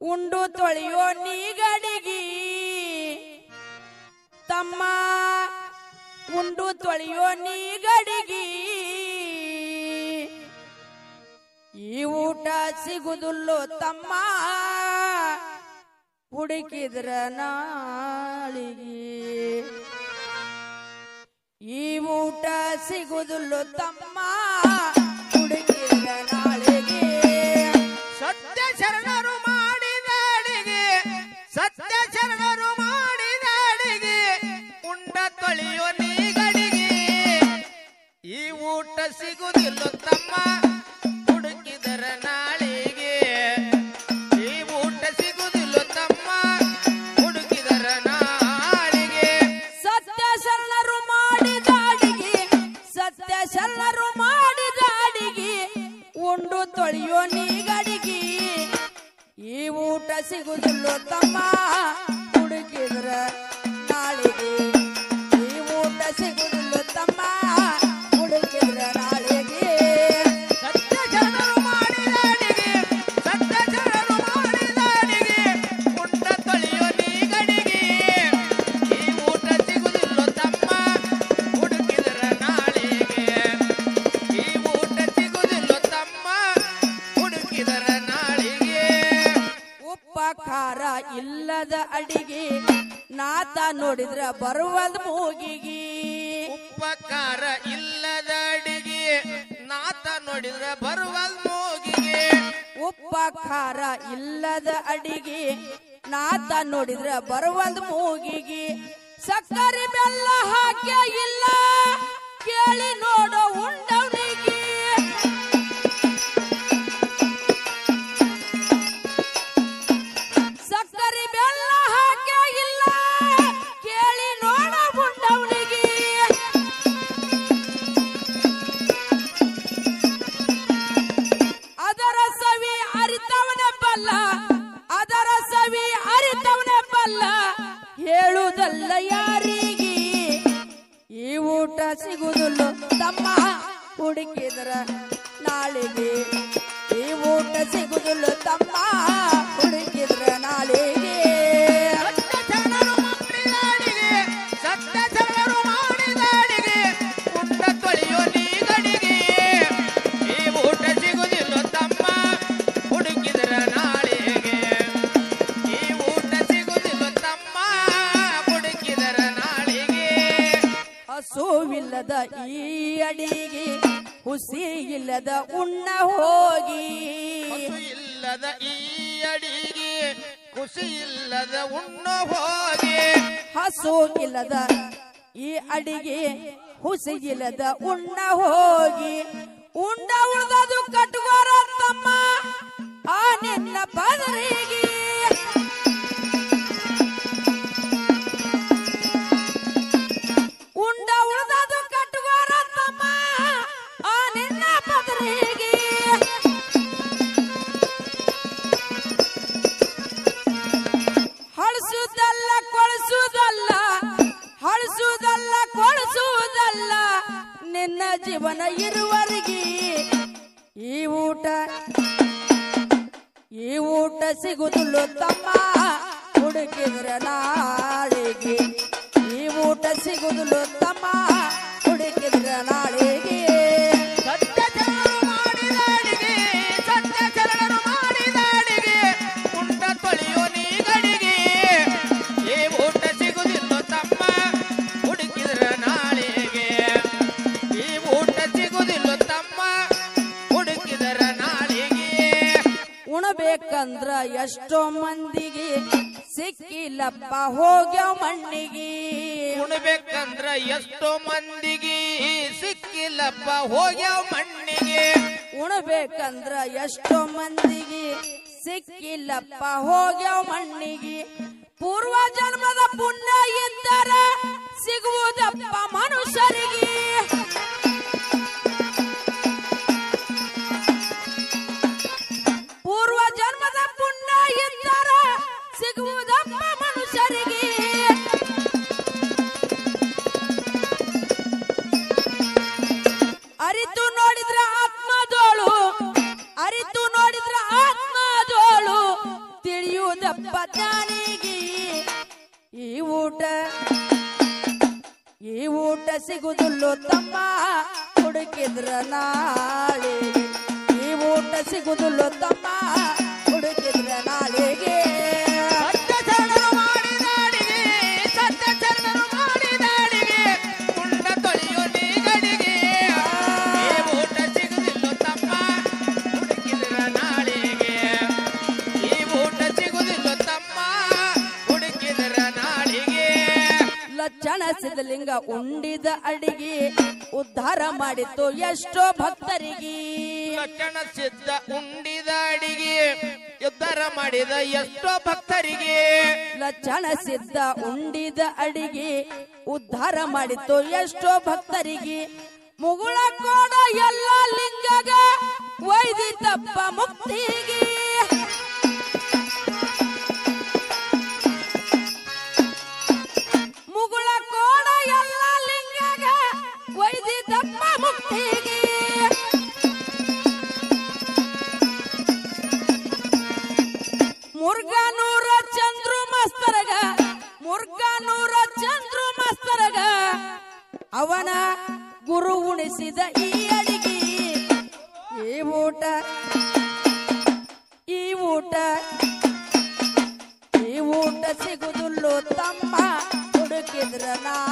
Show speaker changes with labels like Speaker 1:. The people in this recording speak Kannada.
Speaker 1: ಉಂಡು ತೊಳೆಯೋ ನೀಗಡಿಗಿ ತಮ್ಮ ಉಂಡು ತೊಳೆಯೋ ನೀಗಡಿಗಿ ಈ ಊಟ ಸಿಗುದಿಲ್ಲೋ ತಮ್ಮ ಹುಡುಕಿದ್ರ ನಾಳಿಗೆ ಈ ಊಟ ಸಿಗುದಿಲ್ಲೋ ತಮ್ಮ ಹುಡುಕಿದ್ರ ನಾಳಿಗೆ
Speaker 2: ಸತ್ಯ ಶರಣರು ಮಾಡಿದ ಅಡಿಗೆ ಸತ್ಯ ಶರಣರು ಮಾಡಿದ ಅಡಿಗೆ ಉಂಡ ತೊಳೆಯೋ ನೀಗಡಿಗೆ ಈ ಊಟ ಸಿಗುದಿಲ್ಲ ತಮ್ಮ ಹುಡುಕಿದರ ನಾಳೆಗೆ ಈ ಊಟ ಸಿಗುದಿಲ್ಲ ತಮ್ಮ ಹುಡುಕಿದರ ನಾಳೆಗೆ
Speaker 1: ಸತ್ಯ ಶರಣರು ಮಾಡಿದ ಅಡಿಗೆ ಸತ್ಯ ಶರಣರು ಮಾಡಿದ ಅಡಿಗೆ ಉಂಡು ತೊಳೆಯೋ ನೀಗಡಿಗೆ ಈ ಊಟ ಸಿಗುದಿಲ್ಲ ತಮ್ಮ ಹುಡುಕಿದ್ರ ನಾಳೆಗೆ ಈ ಊಟ ಸಿಗುದಿಲ್ಲ ತಮ್ಮ ಹುಡುಕಿದ್ರ ನಾಳೆಗೆ
Speaker 2: ಸತ್ಯ ಶರಣರು ಮಾಡಿದ ಅಡಿಗೆ ಸತ್ಯ ಶರಣರು ಮಾಡಿದ ಅಡಿಗೆ ಉಂಡ ತೊಳೆಯೋ ನೀಗಡಿಗೆ ಈ ಊಟ ಸಿಗುದಿಲ್ಲ ತಮ್ಮ ಹುಡುಕಿದರ ನಾಳೆಗೆ ಈ ಊಟ ಸಿಗುದಿಲ್ಲ ತಮ್ಮ ಹುಡುಕಿದರ ನಾಳೆಗೆ
Speaker 1: ಉಪ್ಪ ಖಾರ ಇಲ್ಲದ ಅಡಿಗೆ ನಾತ ನೋಡಿದ್ರ ಬರುವದ್ ಮೂಗಿಗೆ
Speaker 2: ಉಪಕಾರ ಇಲ್ಲದ ಅಡಿಗೆ ನಾತ ನೋಡಿದ್ರ ಬರುವಲ್ ಮೂಗಿಗೆ
Speaker 1: ಉಪ್ಪ ಖಾರ ಇಲ್ಲದ ಅಡಿಗೆ ನಾತ ನೋಡಿದ್ರ ಬರುವದ್ ಮೂಗಿಗೆ ಸಕ್ಕರೆ ಬೆಲ್ಲ ಹಾಕ್ಯ ಇಲ್ಲ ಕೇಳಿ ನೋಡೋ ಉಂಡವನಿಗೆ ಸಕ್ಕರೆ ಬೆಲ್ಲ ಹಾಕ್ಯ ಇಲ್ಲ ಕೇಳಿ ನೋಡೋ ಉಂಡವನಿಗೆ ಅದರ ಸವಿ ಅರಿತವನೇ ಬಲ್ಲ ಅದರ ಸವಿ ಅರಿತವನೇ ಬಲ್ಲ ಹೇಳುವುದಲ್ಲ ಯಾರಿಗೆ ಈ ಊಟ ಸಿಗುದಿಲ್ಲ ತಮ್ಮ ಹುಡುಕಿದ್ರ ನಾಳೆಗೆ ಈ ಊಟ ಸಿಗುದಿಲ್ಲ ತಮ್ಮ ಹುಡುಕಿದ್ರ ನಾಳೆಗೆ
Speaker 2: ಸತ್ಯ ಶರಣರು ಮಾಡಿದ ಅಡಿಗೆ ಸತ್ಯ ಶರಣರು ಮಾಡಿದ ಅಡಿಗೆ ಉಂಡ ತೊಳೆಯೋ ನೀಗಡಿಗೆ ಈ ಊಟ ಸಿಗುದಿಲ್ಲ ತಮ್ಮ ಹುಡುಕಿದರ ನಾಳೆಗೆ ಈ ಊಟ ಸಿಗುದಿಲ್ಲ ತಮ್ಮ ಹುಡುಕಿದರ ನಾಳೆಗೆ
Speaker 1: ಹಸುವಿಲ್ಲದ ಈ ಅಡಿಗೆ ಹುಸಿ ಇಲ್ಲದ ಉಣ್ಣ ಹೋಗಿ
Speaker 2: ಹಸು ಇಲ್ಲದ ಈ ಅಡಿಗೆ ಖುಷಿ ಇಲ್ಲದ ಉಣ್ಣು ಹೋಗಿ
Speaker 1: ಹಸು ಇಲ್ಲದ ಈ ಅಡಿಗೆ ಹುಸಿ ಇಲ್ಲದ ಉಣ್ಣ ಹೋಗಿ ಉಂಡ ಉಳ್ದದು ಕಟ್ಕೋರ ತಮ್ಮ ಆ ನಿನ್ನ ಪದರಿಗೆ ಉಂಡ ಉಳ್ದದು ಕಟ್ಕೋರ ತಮ್ಮ ಆ ನಿನ್ನ ಪದರಿಗೆ ಹಳಸುವುದಲ್ಲ ಕೊಳಸುವುದಲ್ಲ ಹಳಸುವುದಲ್ಲ ಕೊಳಸುವುದಲ್ಲ ನಿನ್ನ ಜೀವನ ಇರುವರೆಗೆ ಈ ಊಟ ಈ ಊಟ ಸಿಗುದಿಲ್ಲ ತಮ್ಮ ಹುಡುಕಿದ್ರ ನಾಳೆಗೆ ಈ ಊಟ ಸಿಗುದಿಲ್ಲ ತಮ್ಮ ಹುಡುಕಿದ್ರ ನಾಳೆಗೆ
Speaker 2: ಸತ್ಯ ಶರಣರು ಮಾಡಿದ ಅಡಿಗೆ ಸತ್ಯ ಶರಣರು ಮಾಡಿದ ಅಡಿಗೆ ಉಂಡ ತೊಳೆಯೋ ನೀಗಡಿಗೆ ಈ ಊಟ ಸಿಗುದಿಲ್ಲ ತಮ್ಮ ಹುಡುಕಿದ್ರ ನಾಳೆಗೆ ಈ ಊಟ ಸಿಗುದಿಲ್ಲ ತಮ್ಮ ಹುಡುಕಿದರ ನಾಳೆಗೆ
Speaker 1: ಉಣಬೇಕಂದ್ರ ಎಷ್ಟೋ ಮಂದಿಗೆ ಸಿಕ್ಕಿಲ್ಲಪ್ಪ ಹೋಗ್ಯಾವ ಮಣ್ಣಿಗೆ
Speaker 2: ಉಣ್ಬೇಕಂದ್ರ ಎಷ್ಟೋ ಮಂದಿಗೆ ಸಿಕ್ಕಿಲ್ಲಪ್ಪ ಹೋಗ್ಯಾವ ಮಣ್ಣಿಗೆ
Speaker 1: ಉಣಬೇಕಂದ್ರ ಎಷ್ಟೋ ಮಂದಿಗೆ ಸಿಕ್ಕಿಲ್ಲಪ್ಪ ಹೋಗ್ಯಾವ ಮಣ್ಣಿಗೆ ಪೂರ್ವ ಜನ್ಮದ ಪುಣ್ಯ ಇದ್ದರ ಸಿಗುವುದಪ್ಪ ಮನುಷ್ಯರಿಗೆ ಪೂರ್ವ ಜನ್ಮದ ಪುಣ್ಯ ಇದ್ದರ ಸಿಗುವುದಪ್ಪ ಮನುಷ್ಯರಿಗೆ ಅರಿತು ನೋಡಿದ್ರ ಆತ್ಮದೋಳು ಅರಿತು ನೋಡಿದ್ರ ಆತ್ಮದೋಳು ತಿಳಿಯು ಸಿಗುವುದಪ್ಪ ಜ್ಞಾನಿಗೆ ಈ ಊಟ ಈ ಊಟ ಸಿಗುವುದಿಲ್ಲೋ ತಮ್ಮ ಹುಡುಕಿದ್ರ ನಾಳೆ ಈ ಊಟ ಸಿಗುವುದಿಲ್ಲೋ ತಮ್ಮ ಹುಡುಕಿದ್ರ ನಾಳೆಗೆ
Speaker 2: ಸತ್ಯ ಶರಣರು ಮಾಡಿದ ಅಡಿಗೆ ಸತ್ಯ ಶರಣರು ಮಾಡಿದ ಅಡಿಗೆ ಉಂಡ ತೊಳೆಯೋ ನೀಗಡಿಗೆ ಈ ಊಟ ಸಿಗುದಿಲ್ಲ ತಮ್ಮ ಹುಡುಕಿದ್ರ ನಾಳೆಗೆ ಈ ಊಟ ಸಿಗುದಿಲ್ಲ ತಮ್ಮ ಹುಡುಕಿದ್ರ ನಾಳೆಗೆ
Speaker 1: ಲಕ್ಷಣ ಸಿದ್ಧಲಿಂಗ ಉಂಡಿದ ಅಡಿಗೆ ಉದ್ಧಾರ ಮಾಡಿತ್ತು ಎಷ್ಟೋ ಭಕ್ತರಿಗೆ
Speaker 2: ಲಕ್ಷಣ ಸಿದ್ಧ ಉಂಡಿದ ಅಡಿಗೆ ಉದ್ಧಾರ ಮಾಡಿದ ಎಷ್ಟೋ ಭಕ್ತರಿಗೆ
Speaker 1: ಲಕ್ಷಣ ಸಿದ್ಧ ಉಂಡಿದ ಅಡಿಗೆ ಉದ್ಧಾರ ಮಾಡಿತ್ತು ಎಷ್ಟೋ ಭಕ್ತರಿಗೆ ಮುಗುಳ ಕೋಡ ಎಲ್ಲ ಲಿಂಗಗ ವೈದಿ ತಪ್ಪ ಮುಕ್ತಿಗೆ ಮುಗುಳ ಕೋಡ ಎಲ್ಲ ಲಿಂಗಗ ವೈದಿ ತಪ್ಪ ಮುಕ್ತಿಗೆ ಮುರ್ಗಾನೂರ ಚಂದ್ರು ಮಾಸ್ತರಗ ಮುರ್ಗಾನೂರ ಚಂದ್ರು ಮಾಸ್ತರಗ ಅವನ ಗುರು ಉಣಿಸಿದ ಈ ಅಡಿಗೆ ಈ ಊಟ ಈ ಊಟ ಈ ಊಟ ಸಿಗುದಿಲ್ಲೋ ತಮ್ಮ ಹುಡುಕಿದ್ರ ನಾ